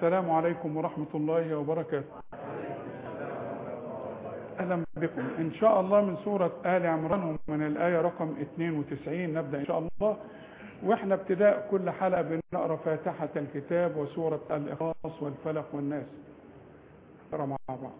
السلام عليكم ورحمة الله وبركاته أهلا بكم إن شاء الله من سورة آل عمران ومن الآية رقم 92 نبدأ إن شاء الله وإحنا ابتداء كل حلقة بنقرأ فاتحة الكتاب وسورة الإخلاص والفلق والناس نقرأ مع بعض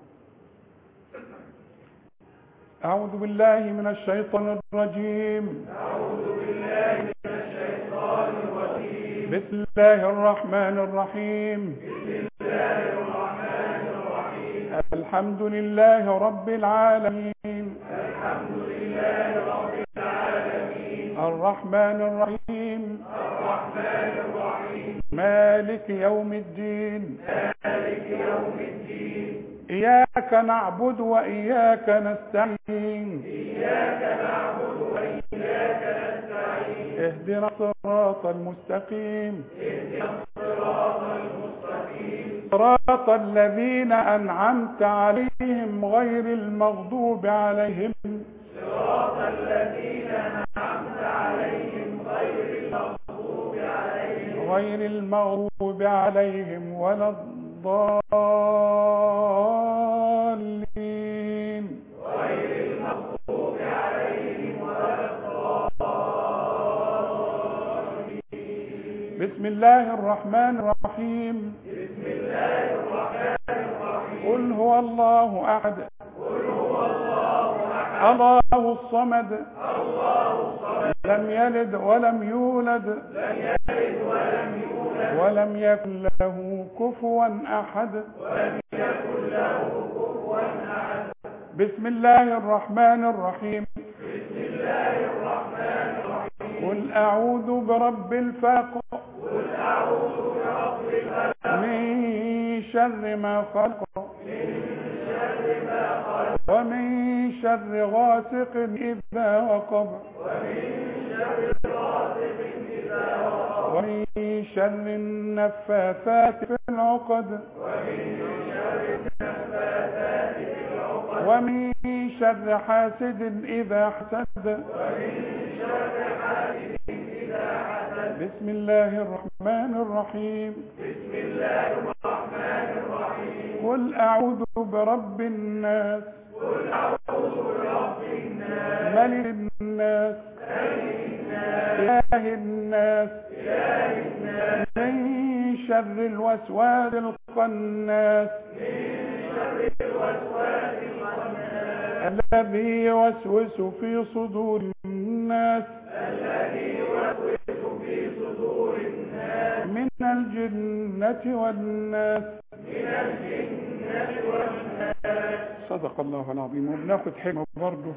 أعوذ بالله من الشيطان الرجيم أعوذ بالله من الشيطان الرجيم بسم الله الرحمن الرحيم بسم الله الرحمن الرحيم الحمد لله رب العالمين الحمد لله رب العالمين الرحمن الرحيم الرحمن الرحيم مالك يوم الدين مالك يوم الدين إياك نعبد وإياك نستعين إياك نعبد وإياك نستعين اهدنا الصراط المستقيم اهدنا الصراط المستقيم صراط الذين أنعمت عليهم غير المغضوب عليهم صراط الذين أنعمت عليهم غير المغضوب عليهم غير المغضوب عليهم ولا الضالين غير المغضوب عليهم ولا بسم الله الرحمن الرحيم بسم الله الرحمن الرحيم قل هو الله أحد قل هو الله أحد الله الصمد الله الصمد لم يلد ولم يولد لم يلد ولم يولد ولم يكن له كفوا أحد ولم يكن له كفوا أحد بسم الله الرحمن الرحيم بسم الله الرحمن الرحيم قل أعوذ برب الفلق قل أعوذ برب الفلق من شر ما خلق من شر ما خلق ومن شر غاسق إذا وقب ومن شر غاسق إذا وقب ومن شر النفاثات في العقد ومن شر النفاثات في العقد ومن شر حاسد إذا حسد ومن شر حاسد إذا حسد بسم الله الرحمن الرحيم بسم الله الرحمن الرحيم قل أعوذ برب الناس قل أعوذ برب الناس ملك الناس ملك الناس إله الناس إله الناس من شر الوسواس الخناس من شر الوسواس الخناس الذي يوسوس في صدور الناس الذي يوسوس في صدور الناس من الجنة والناس من الجنة والناس صدق الله العظيم وبناخد حكمة برضه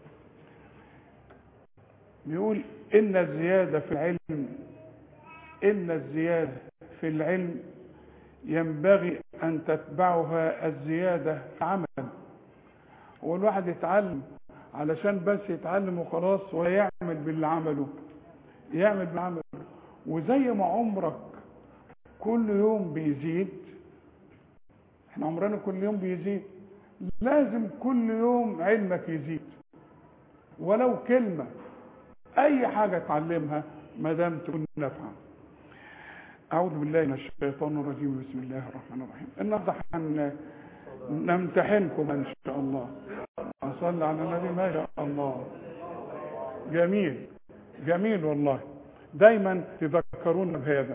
بيقول إن الزيادة في العلم إن الزيادة في العلم ينبغي أن تتبعها الزيادة في العمل هو الواحد يتعلم علشان بس يتعلم وخلاص ويعمل باللي عمله يعمل بالعمل وزي ما عمرك كل يوم بيزيد احنا عمرنا كل يوم بيزيد لازم كل يوم علمك يزيد ولو كلمة اي حاجة تعلمها ما دام تكون نافعة اعوذ بالله من الشيطان الرجيم بسم الله الرحمن الرحيم النهارده هن- نمتحنكم ان شاء الله اصلي على النبي ما شاء الله جميل جميل والله دايما تذكرونا بهذا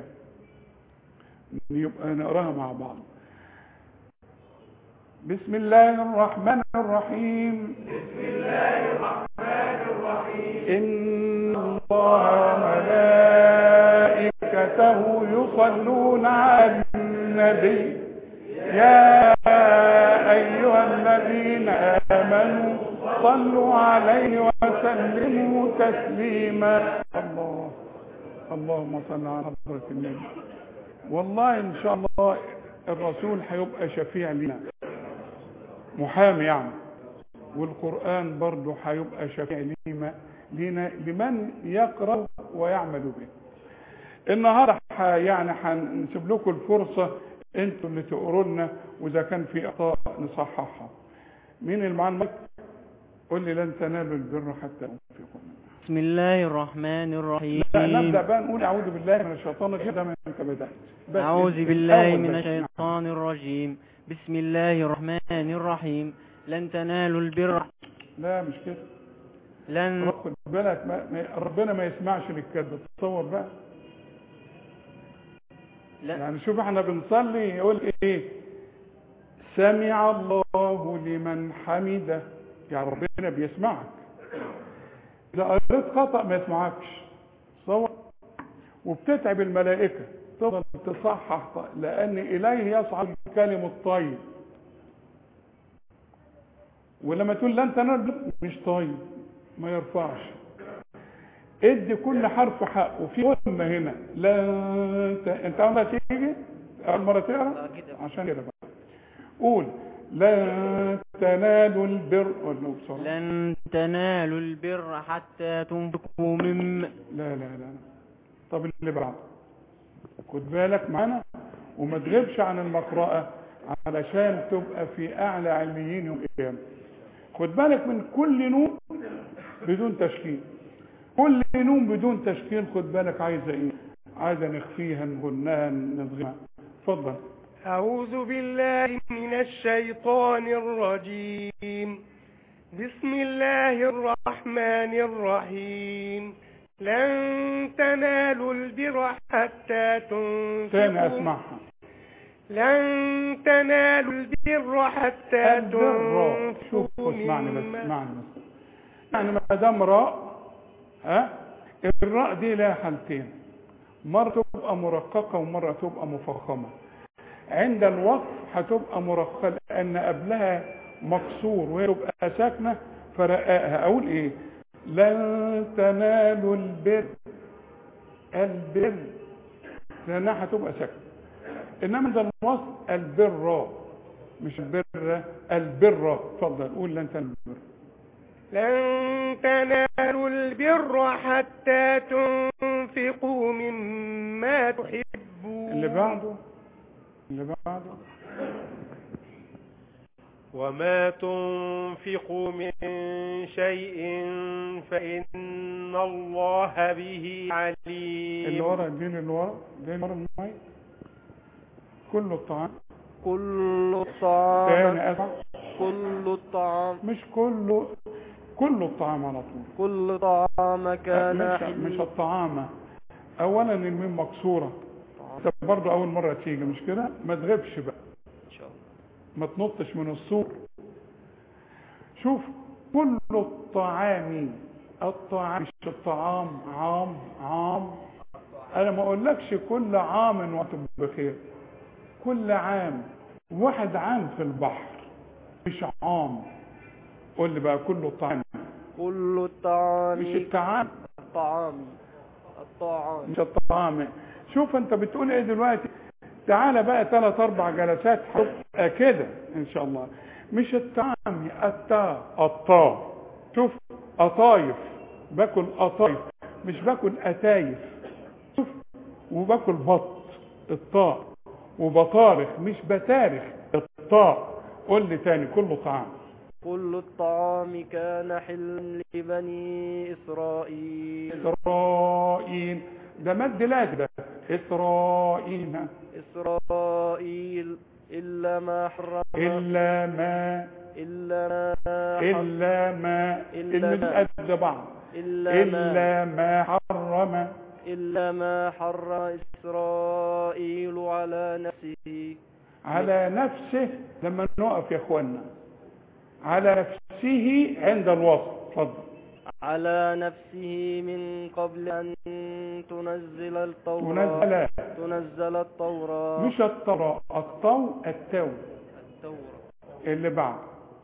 يبقى نقراها مع بعض بسم الله الرحمن الرحيم بسم الله الرحمن الرحيم إن الله وملائكته يصلون على النبي يا أيها الذين آمنوا صلوا عليه وسلموا تسليما الله اللهم صل على حضرة النبي والله إن شاء الله الرسول هيبقى شفيع لنا محامي يعني والقرآن برضه هيبقى شفيع لنا لنا لمن يقرأ ويعمل به النهارده ح- يعني هنسيب لكم الفرصة انتوا اللي تقروا لنا واذا كان في اخطاء نصححها مين اللي معاه المايك قول لي لن تنالوا البر حتى تنفقوا مما بسم الله الرحمن الرحيم لا نبدا بقى نقول اعوذ بالله من الشيطان الرجيم ده ما انت بدات بس أعوذ بالله الأول من بس. الشيطان الرجيم بسم الله الرحمن الرحيم لن تنالوا البر لا مش كده لن خد بالك ما ما- ربنا ما يسمعش للكذب تصور بقى لا يعني شوف احنا بنصلي يقول ايه سمع الله لمن حمده يعني ربنا بيسمعك اذا قريت خطا ما يسمعكش تصور وبتتعب الملائكه تفضل تصحح لان اليه يصعد الكلم الطيب ولما تقول لن تنال مش طيب ما يرفعش ادي كل حرف حق وفي أمة هنا لا انت انت اول تيجي اول مرة تقرا عشان كده بقى قول لا تنالوا البر ولا بسرعة لن تنالوا البر حتى تنفقوا مما لا لا لا لا. طب اللي بعده خد بالك معانا وما تغيبش عن المقرأة علشان تبقى في اعلى علميين يوم القيامة خد بالك من كل نون بدون تشكيل كل نون بدون تشكيل خد بالك عايزه ايه عايزه نخفيها نغنها نضغمها اتفضل أعوذ بالله من الشيطان الرجيم بسم الله الرحمن الرحيم لن تنالوا البر حتى تاني تنفقوا اسمعها لن تنالوا البر حتى البر شوف تنفقوا اسمعني بس مما اسمعني بس يعني ما دام راء ها الراء دي لها حالتين مرة تبقى مرققة ومرة تبقى مفخمة عند الوقف هتبقى مرققة لأن قبلها مكسور وهي تبقى ساكنة فرقاها أقول إيه لن تنالوا البر البر لأنها هتبقى ساكنة إنما عند الوصف البر مش البر البر اتفضل قول لن تنالوا البر لن تنالوا البر حتى تنفقوا مما تحبون اللي بعده اللي بعده وما تنفقوا من شيء فإن الله به اللي عليم ورا اديني اللي ورا اديني ورا المايك كل الطعام كل الطعام تاني اسمع كل الطعام مش كله كل الطعام على طول كل طعام كان مش, حل- مش الطعام اولا الميم مكسوره ده برضه اول مره تيجي مش كده ما تغيبش بقى إن شاء الله ما تنطش من السور شوف كل الطعام الطعام مش الطعام عام عام انا ما اقولكش كل عام وانتم بخير كل عام واحد عام في البحر مش عام قول لي بقى كل الطعام كل الطعام مش الطعام الطعام الطعام مش الطعام شوف انت بتقول ايه دلوقتي تعالى بقى ثلاث اربع جلسات هتبقى كده ان شاء الله مش الطعام التا الطا شوف قطايف باكل قطايف مش باكل اتايف شوف وباكل بط الطاء وبطارخ مش بتارخ الطاء قول لي تاني كله طعام كل الطعام كان حلا لبني إسرائيل اسرائيل ده مد لازم ده اسرائيل إسرائيل إلا ما حرم الا ما إلا ما حرم الا ما إلا المد ما. قد بعض إلا ما الا ما حرم إلا ما حرم إسرائيل على نفسه على نفسه لما نقف يا اخوانا على نفسه عند الوصف اتفضل على نفسه من قبل أن تنزل التوراة تنزل تنزل التوراة مش الطراء الطو التو التوراة اللي بعد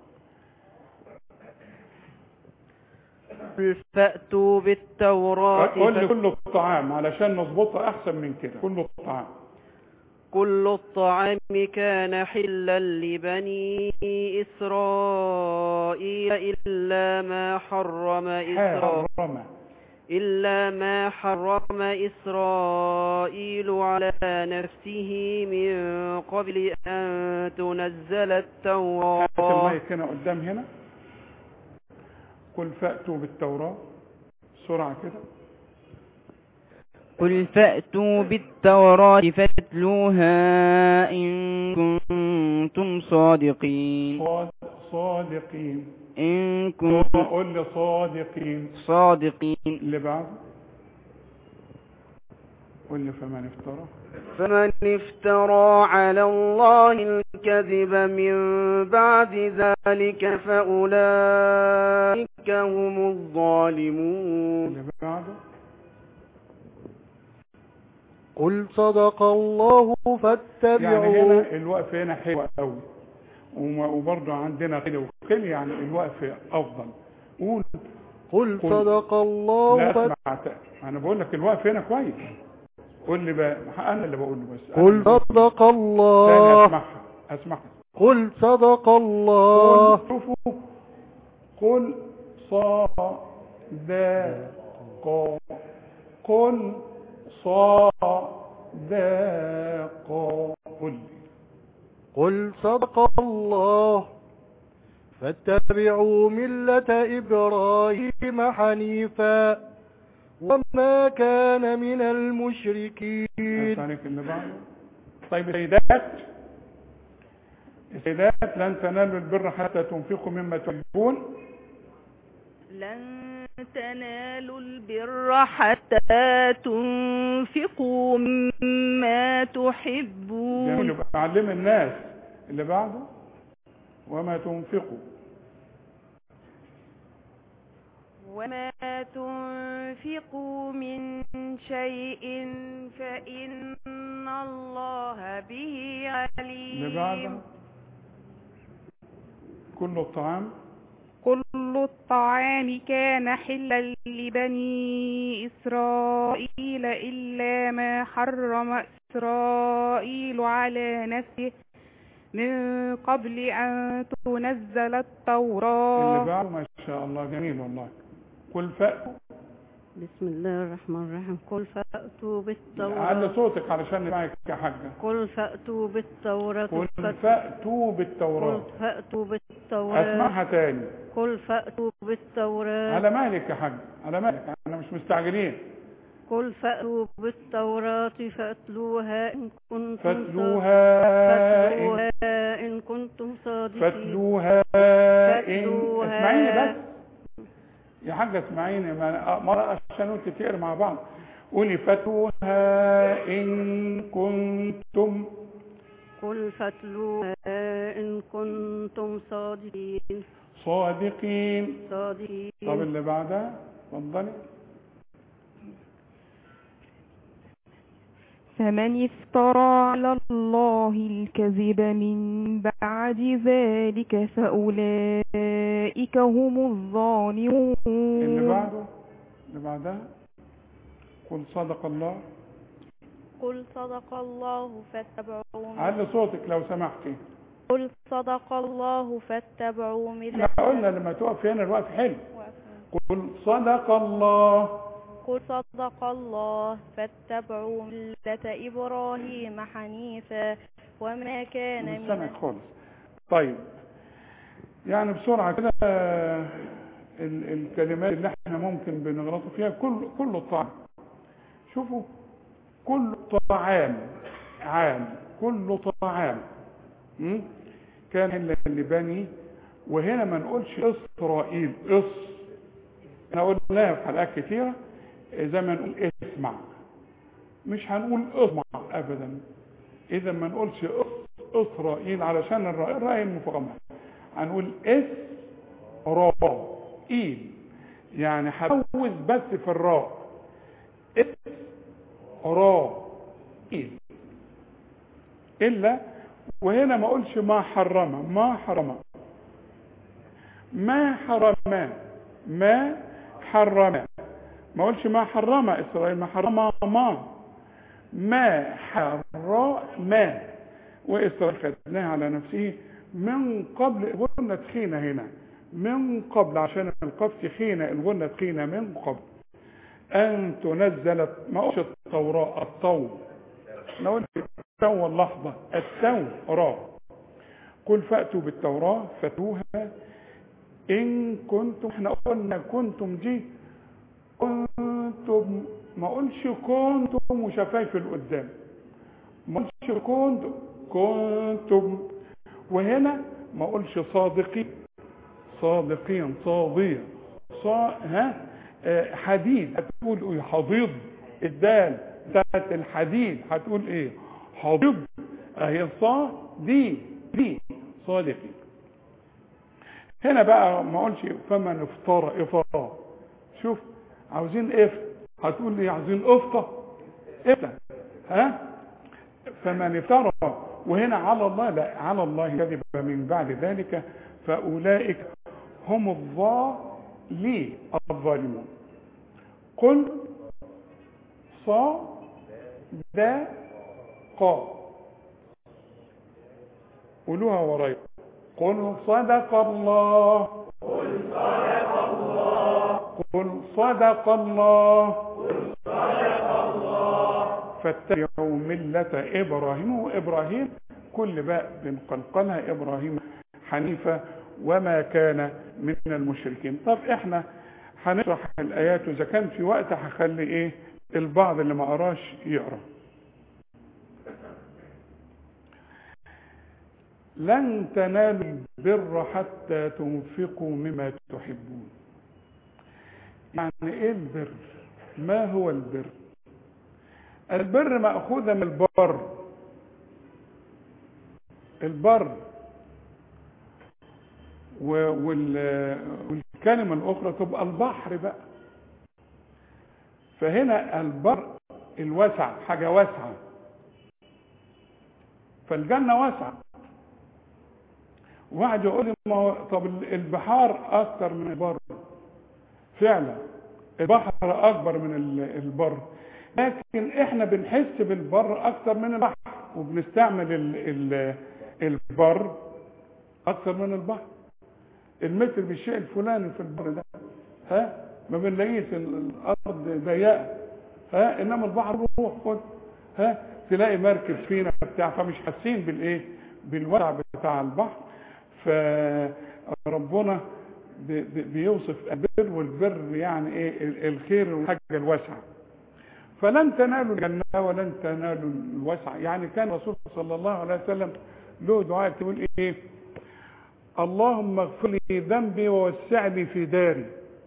قل فأتوا بالتوراة قول لي فت- كله الطعام علشان نظبطها احسن من كده كله الطعام كل الطعام كان حلا لبني إسرائيل إلا ما حرم إسرائيل حرم إلا ما حرم إسرائيل على نفسه من قبل أن تنزل هات التوراة المايك هنا قدام هنا قل فأتوا بالتوراة بسرعة كده قل فأتوا بالتوراة فاتلوها إن كنتم صادقين صاد- صادقين إن كنتم قول لي صادقين صادقين اللي بعد قول لي فمن افترى فمن افترى على الله الكذب من بعد ذلك فأولئك هم الظالمون اللي بعده قل صدق الله يعني فاتبعوا هنا الوقف هنا حلو قوي وما- وبرضه عندنا قل وقل يعني الوقف افضل قول قل قل. صدق الله لا فات- اسمع ت- انا بقول لك الوقف هنا كويس قول لي بقى انا اللي بقول له بس أنا قل اللي بقول. صدق تاني الله اسمعها اسمعها قل صدق الله قل شوفوا قل صادق قل صادق قل قل صدق الله فاتبعوا ملة إبراهيم حنيفا وما كان من المشركين عليك اللي بعده طيب السيدات السيدات لن تنالوا البر حتى تنفقوا مما تحبون لن تنالوا البر حتى تنفقوا مما تحبون جميل يبقى علم الناس اللي بعده وما تنفقوا وما تنفقوا من شيء فإن الله به اللي بعده عليم كل الطعام كل الطعام كان حلا لبني إسرائيل إلا ما حرم إسرائيل على نفسه من قبل أن تنزل اللي التوراة بعده ما شاء الله جميل والله قل فأتوا بسم الله الرحمن الرحيم قل فأتوا علي بالتوراة صوتك علشان نسمعك يا حاجة قل فأتوا بالتوراة قل فات- فأتوا قل بالتوراة فأتوا بالتوراة اسمعها تاني قل فأتوا بالتوراة على مالك يا حاج على مالك انا مش مستعجلين قل فأتوا بالتوراة فاتلوها إن كنتم صاد- فاتلوها إن- فاتلوها إن كنتم صادقين فاتلوها إن فاتلوها. اسمعيني بس يا حاجة اسمعيني ما مرة عشان انت تقرا مع بعض قولي فاتلوها إن كنتم قل فاتلوها إن كنتم صادقين صادقين صادقين طب اللي بعدها اتفضلي فمن افترى على الله الكذب من بعد ذلك فأولئك هم الظالمون اللي بعده اللي بعدها قل صدق الله قل صدق الله فاتبعوا علي صوتك لو سمحتي قل صدق الله فاتبعوا احنا قلنا لما تقف هنا الوقت حلو قل صدق الله قل صدق الله فاتبعوا ملة إبراهيم حنيفا وما كان مش من سامعك خالص طيب يعني بسرعة كده آه، ال- الكلمات اللي احنا ممكن بنغلطوا فيها كل كل الطعام شوفوا كل طعام عام كل طعام م? كان إلا لبني وهنا ما نقولش اسرائيل اس احنا قلناها في حلقات كتيرة زي ما نقول اسمع مش هنقول اسمع ابدا اذا ما نقولش إس- اسرائيل علشان الراء الراء المفخمه هنقول اس را ايل يعني هفوز بس في الراء اس را ايل الا وهنا ما اقولش ما حرم ما حرم ما حرم ما حرم ما اقولش ما حرم اسرائيل ما حرم ما ما حرم وإسرائيل خدناها على نفسه من قبل الغنة تخينة هنا من قبل عشان القاف تخينة الغنة تخينة من قبل أن تنزل ما قلش التوراة الطو أنا قلت التو اللحظة التو را قل فأتوا كنتم ما اقولش كنتم وشفايف لقدام ما اقولش كنتم كنتم وهنا ما اقولش صادقين صادقين صادية صا ها آه، حديد هتقول ايه حضيض الدال بتاعت الحديد هتقول ايه حضيض اهي صا دي دي صادقين هنا بقى ما اقولش فمن افترى افرا شوف عاوزين اف هتقول لي عاوزين افطه افطه ها فمن افترى وهنا على الله لا على الله كذب من بعد ذلك فاولئك هم الظالمين الظالمون قل صا دا قا قولوها ورايا قل صدق الله قل صدق الله قل صدق الله قل صدق الله فاتبعوا ملة إبراهيم وإبراهيم كل بقى بنقلقلها إبراهيم حنيفة وما كان من المشركين طب احنا هنشرح الآيات وإذا كان في وقت هخلي إيه البعض اللي ما قراش يقرأ لن تنالوا البر حتى تنفقوا مما تحبون يعني ايه البر ما هو البر البر مأخوذة من البر البر و- وال- والكلمة الأخرى تبقى البحر بقى فهنا البر الوسع حاجة واسعة فالجنة واسعة واحد يقول لي ما هو طب البحار اكتر من البر فعلا البحر اكبر من ال- البر لكن احنا بنحس بالبر اكتر من البحر وبنستعمل ال ال البر اكتر من البحر المتر بالشيء الفلاني في البر ده ها ما بنلاقيش ال- الارض ضيقه ها انما البحر روح خد ها تلاقي مركب فينا بتاع فمش حاسين بالايه بالوسع بتاع البحر فربنا بي- بي- بيوصف البر والبر يعني ايه ال- الخير والحاجه الواسعه فلن تنالوا الجنه ولن تنالوا الوسع يعني كان الرسول صلى الله عليه وسلم له دعاء تقول ايه اللهم اغفر لي ذنبي ووسع لي في داري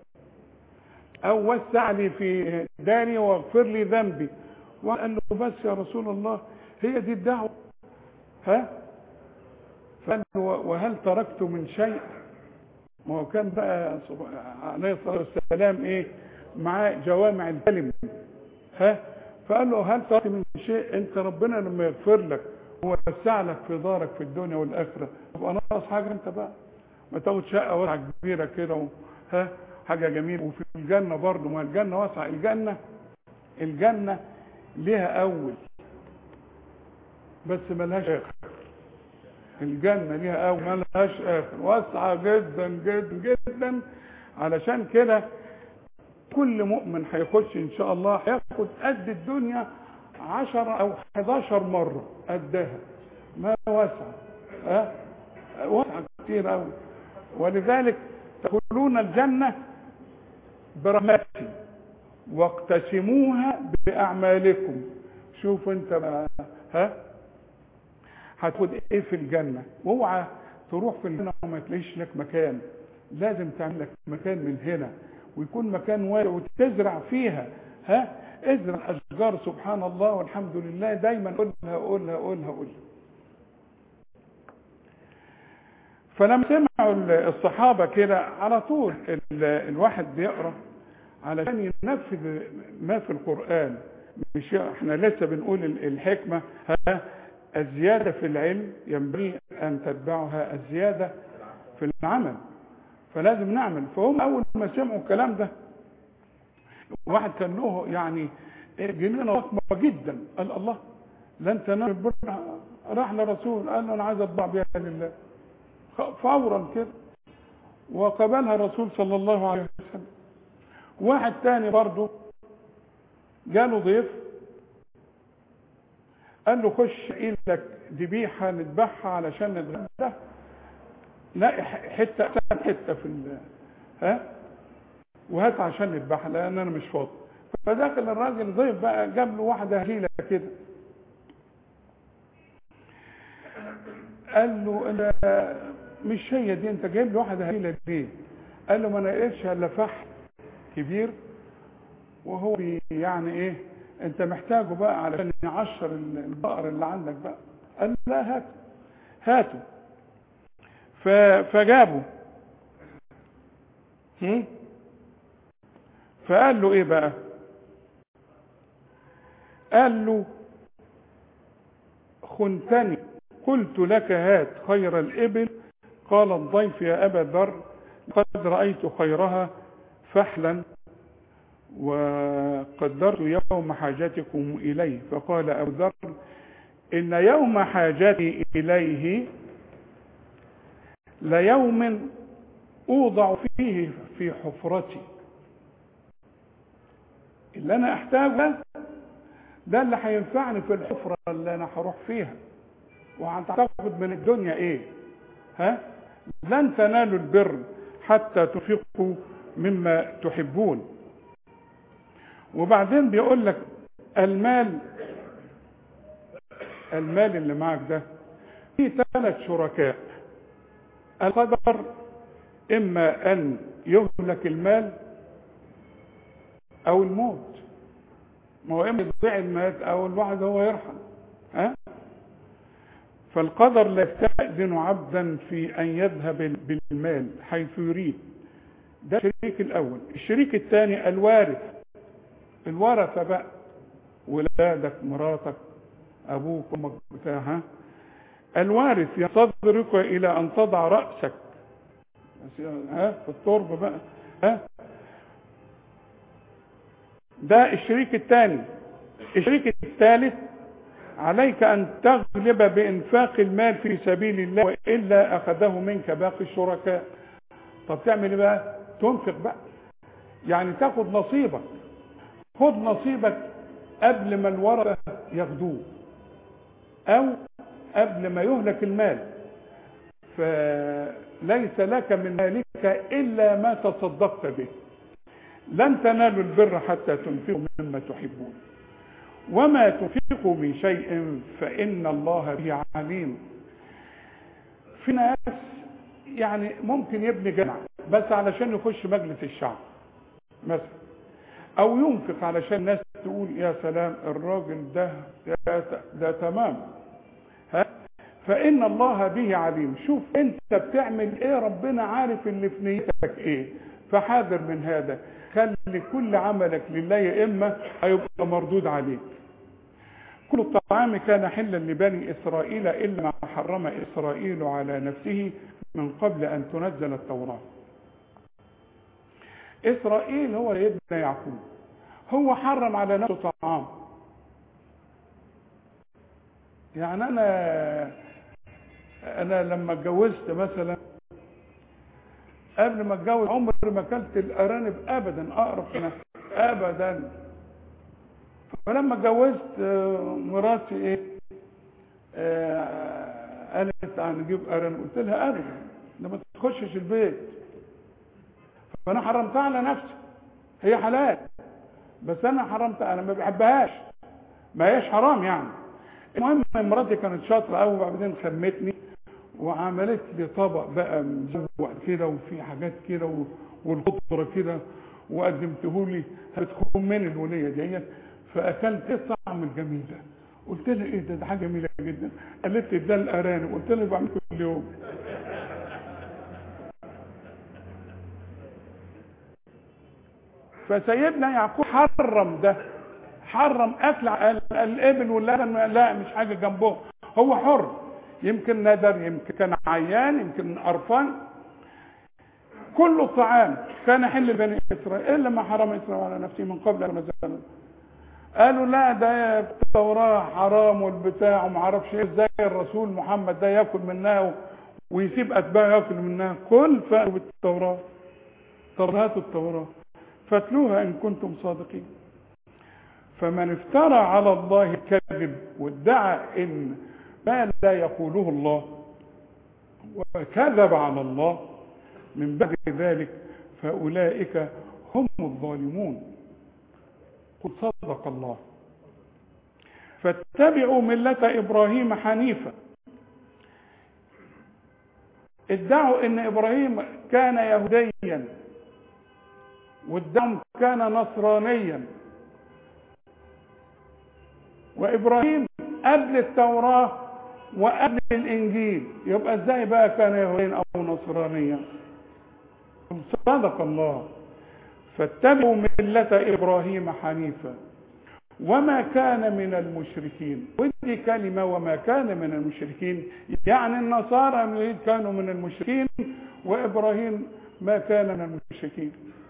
او وسع لي في داري واغفر لي ذنبي وقال له بس يا رسول الله هي دي الدعوه ها فقال له وهل تركت من شيء ما هو كان بقى صب- عليه الصلاه والسلام ايه معاه جوامع الكلم ها فقال له هل تركت من شيء انت ربنا لما يغفر لك ووسع لك في دارك في الدنيا والاخره تبقى ناقص حاجه انت بقى ما تاخد شقه واسعه كبيره كده و- ها حاجه جميله وفي الجنه برضه ما الجنه واسعه الجنه الجنه ليها اول بس ملهاش اخر الجنة ليها أول ملهاش آخر واسعة جدا جدا جدا علشان كده كل مؤمن هيخش إن شاء الله هياخد قد الدنيا عشر أو 11 مرة قدها ما واسعة ها واسعة كتير أوي ولذلك تدخلون الجنة برحمتي واقتسموها بأعمالكم شوف انت بقى ها هتاخد ايه في الجنة واوعى تروح في الجنة وما تلاقيش لك مكان لازم تعمل لك مكان من هنا ويكون مكان واسع وتزرع فيها ها ازرع اشجار سبحان الله والحمد لله دايما قولها قولها قولها قولها فلما سمعوا الصحابة كده على طول ال- الواحد بيقرأ علشان ينفذ ما في القرآن مش احنا لسه بنقول ال- الحكمة ها الزيادة في العلم ينبغي أن تتبعها الزيادة في العمل فلازم نعمل فهم أول ما سمعوا الكلام ده واحد كان له يعني جنينة ضخمة جدا قال الله لن تنال البر راح لرسول قال له أنا عايز أطبع بها لله فورا كده وقبلها الرسول صلى الله عليه وسلم واحد تاني برضه جاله ضيف قال له خش لك ذبيحه نذبحها علشان نتغدى لا حته حته في ال... ها وهات عشان نذبحها لان انا مش فاضي فدخل الراجل ضيف بقى جاب له واحده هليله كده قال له انت مش هي دي انت جايب لي واحده هليله ليه؟ قال له ما انا لقيتش الا فحم كبير وهو بي يعني ايه انت محتاجه بقى علشان يعشر البقر اللي عندك بقى قال لا هاته هاته ف- فجابه هم؟ فقال له ايه بقى قال له خنتني قلت لك هات خير الإبل قال الضيف يا أبا ذر قد رأيت خيرها فحلا وقدرت يوم حاجتكم إليه فقال أبو ذر إن يوم حاجتي إليه ليوم أوضع فيه في حفرتي اللي أنا أحتاجه ده اللي هينفعني في الحفرة اللي أنا هروح فيها وهتاخد من الدنيا إيه ها لن تنالوا البر حتى تنفقوا مما تحبون وبعدين بيقول لك المال المال اللي معك ده في ثلاث شركاء القدر اما ان يهلك المال او الموت ما هو اما يضيع المال او الواحد هو يرحم ها فالقدر لا يستأذن عبدا في ان يذهب بالمال حيث يريد ده الشريك الاول الشريك الثاني الوارث الورثه بقى ولادك مراتك ابوك امك بتاعها الوارث يصدرك الى ان تضع راسك ها في التربه بقى ها ده الشريك الثاني الشريك الثالث عليك ان تغلب بانفاق المال في سبيل الله والا اخذه منك باقي الشركاء طب تعمل ايه بقى تنفق بقى يعني تاخد نصيبك خد نصيبك قبل ما الورثه ياخدوه او قبل ما يهلك المال فليس لك من مالك الا ما تصدقت به لن تنالوا البر حتى تنفقوا مما تحبون وما تنفقوا من شيء فان الله به عليم في ناس يعني ممكن يبني جامع بس علشان يخش مجلس الشعب مثلا او ينفق علشان الناس تقول يا سلام الراجل ده ده, ده تمام ها فان الله به عليم شوف انت بتعمل ايه ربنا عارف اللي في نيتك ايه فحاذر من هذا خلي كل عملك لله يا اما هيبقى مردود عليك كل الطعام كان حلا لبني اسرائيل الا ما حرم اسرائيل على نفسه من قبل ان تنزل التوراه اسرائيل هو ابن يعقوب هو حرم على نفسه طعام يعني انا انا لما اتجوزت مثلا قبل ما اتجوز عمري ما اكلت الارانب ابدا اقرب من ابدا فلما اتجوزت مراتي ايه آه قالت هنجيب ارانب قلت لها ابدا ده ما تخشش البيت فانا حرمتها على نفسي هي حلال بس انا حرمت انا ما بحبهاش ما هيش حرام يعني المهم مراتي كانت شاطره قوي وبعدين خمتني وعملت لي طبق بقى مزوق كده وفي حاجات كده والخضره كده وقدمته لي هتكون من الوليه ديت فاكلت ايه الطعم الجميل ده قلت لها ايه ده ده حاجه جميله جدا قالت لي ده الارانب قلت لها بعمل كل يوم فسيدنا يعقوب حرم ده حرم اكل الابل واللبن لا مش حاجه جنبه هو حر يمكن ندر يمكن كان عيان يمكن قرفان كل الطعام كان حل بني اسرائيل الا ما حرم اسرائيل على نفسه من قبل ان نزل قالوا لا ده التوراه حرام والبتاع وما اعرفش ايه ازاي الرسول محمد ده ياكل منها ويسيب اتباعه ياكل منها كل فاتوا بالتوراه طب هاتوا التوراه فاتلوها ان كنتم صادقين فمن افترى على الله الكذب وادعى ان ما لا يقوله الله وكذب على الله من بعد ذلك فاولئك هم الظالمون قل صدق الله فاتبعوا ملة إبراهيم حنيفا ادعوا ان ابراهيم كان يهوديا وادعوا كان نصرانيا وابراهيم قبل التوراة وقبل الانجيل يبقى ازاي بقى كان يهوديا او نصرانيا صدق الله فاتبعوا ملة ابراهيم حنيفا وما كان من المشركين ودي كلمة وما كان من المشركين يعني النصارى كانوا من المشركين وإبراهيم ما كان من المشركين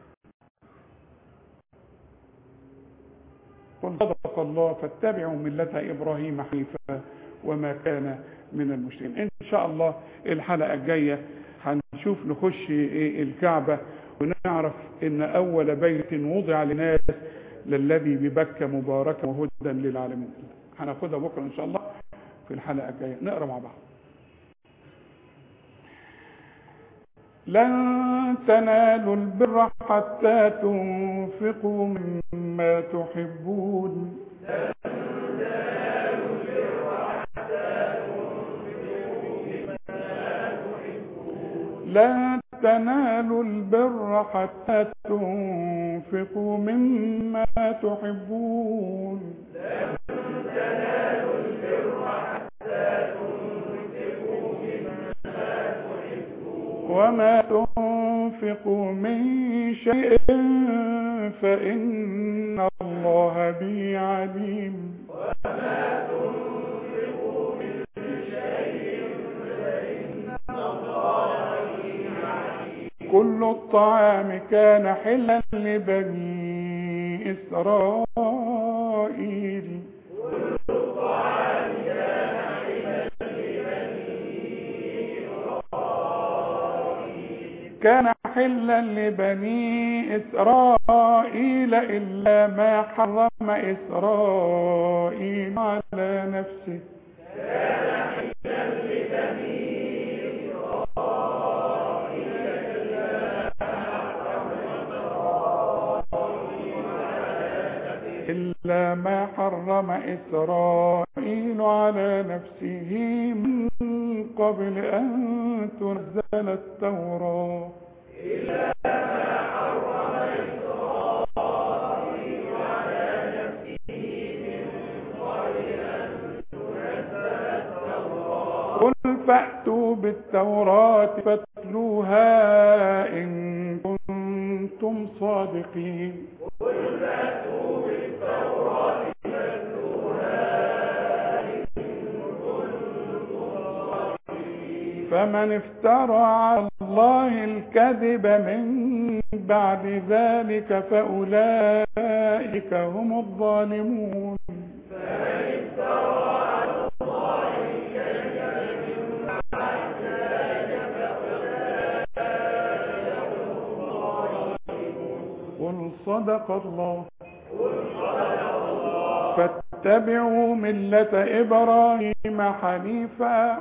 قل صدق الله فاتبعوا ملة إبراهيم حنيفا وما كان من المشركين إن شاء الله الحلقة الجاية هنشوف نخش الكعبة ونعرف إن أول بيت وضع للناس للذي ببكة مباركة وهدى للعالمين هناخدها بكرة إن شاء الله في الحلقة الجاية نقرأ مع بعض لن تنالوا البر حتى تنفقوا مما تحبون لن تنالوا البر حتى تنفقوا مما تحبون وما تنفقوا من شيء فإن الله به عليم كل الطعام كان حلا لبني إسرائيل كان حلا لبني إسرائيل إلا ما حرم إسرائيل على نفسه إلا ما حرم إسرائيل على نفسه من قبل أن تنزل التوراة قل فأتوا بالتوراة فاتلوها إن كنتم صادقين فمن افترى على الله الكذب من بعد ذلك فأولئك هم الظالمون قل صدق الله فاتبعوا ملة إبراهيم حنيفا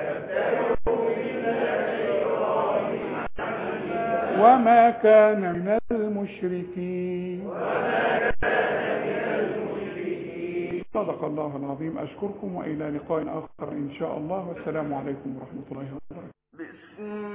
وما كان من المشركين صدق الله العظيم أشكركم وإلى لقاء آخر إن شاء الله والسلام عليكم ورحمة الله وبركاته بسم